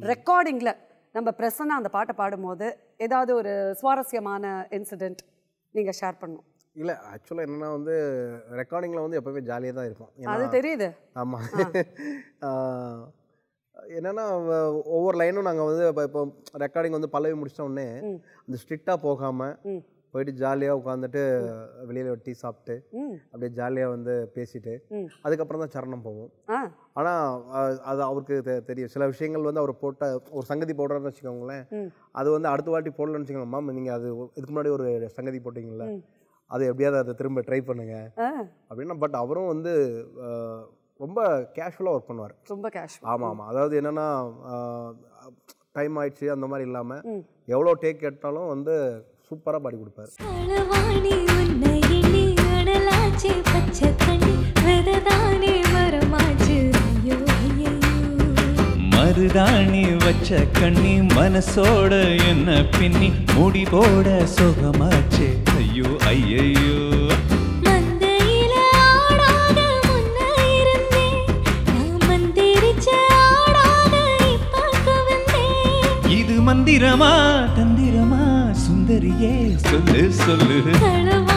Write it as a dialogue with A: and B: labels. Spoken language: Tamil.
A: ரெக்கார்டிங்கில் நம்ம ப்ரெசன்னாக அந்த பாட்டை பாடும்போது ஏதாவது ஒரு சுவாரஸ்யமான இன்சிடெண்ட் நீங்கள் ஷேர் பண்ணணும்
B: இல்லை ஆக்சுவலாக என்னென்னா வந்து ரெக்கார்டிங்கில் வந்து எப்போவுமே ஜாலியாக தான் இருக்கும் ஏன்னா-
A: அது தெரியுது
B: ஆமாம் என்னென்னா ஒவ்வொரு லைனும் நாங்கள் வந்து இப்போ இப்போ ரெக்கார்டிங் வந்து பல்லவி முடிச்சிட்ட உடனே
A: ம்.
B: அந்த ஸ்ட்ரிக்டாக போகாமல்
A: ம்.
B: போயிட்டு ஜாலியாக உட்காந்துட்டு வெளியில் டீ சாப்பிட்டு
A: ம்
B: அப்படியே ஜாலியாக வந்து பேசிட்டு
A: ம்.
B: அதுக்கப்புறம் தான் சரணம் போவோம்
A: ஆ
B: ஆனால் அது அவருக்கு தெ- தெரியும் சில விஷயங்கள் வந்து அவர் போட்ட ஒரு சங்கதி போடுறாருன்னு வச்சுக்கோங்களேன்
A: ம்.
B: அது வந்து அடுத்த வாட்டி போடலன்னு வச்சுக்கோங்க மேம் நீங்கள் அது இதுக்கு முன்னாடி ஒரு சங்கதி போட்டிங்கல்ல
A: ம்.
B: அது எப்படியாவது அதை திரும்ப ட்ரை பண்ணுங்க
A: ஆ
B: அப்படின்னா பட் அவரும் வந்து அஹ், ரொம்ப கேஷுவலாக ஒர்க் பண்ணுவார்
A: ரொம்ப கேஷ்
B: ஆமாம் ஆமாம் அதாவது என்னென்னா டைம் ஆயிடுச்சு அந்த மாதிரி இல்லாமல்
A: ம்.
B: எவ்வளோ டேக் கேட்டாலும் வந்து சூப்பராக பாடி கொடுப்பார்
C: களவாணி உன்னை எண்ணி அடலாச்சு பச்சை தண்ணி வெததானே வரமாச்சு ஐயோ ஐயோ
D: மருதாணி வச்ச கண்ணி மனசோட என்ன பின்னி முடி போட சுகமாச்சே ஐயோ ஐயையோ
C: மந்தையில ஆடாத முன்ன இருந்தேன் நான் மந்திரிச்ச ஆடாத இப்ப வந்தேன்
D: இது மந்திரமா தந்திரமா சுந்தரியே சொல்லு சொல்லு
C: களவாணி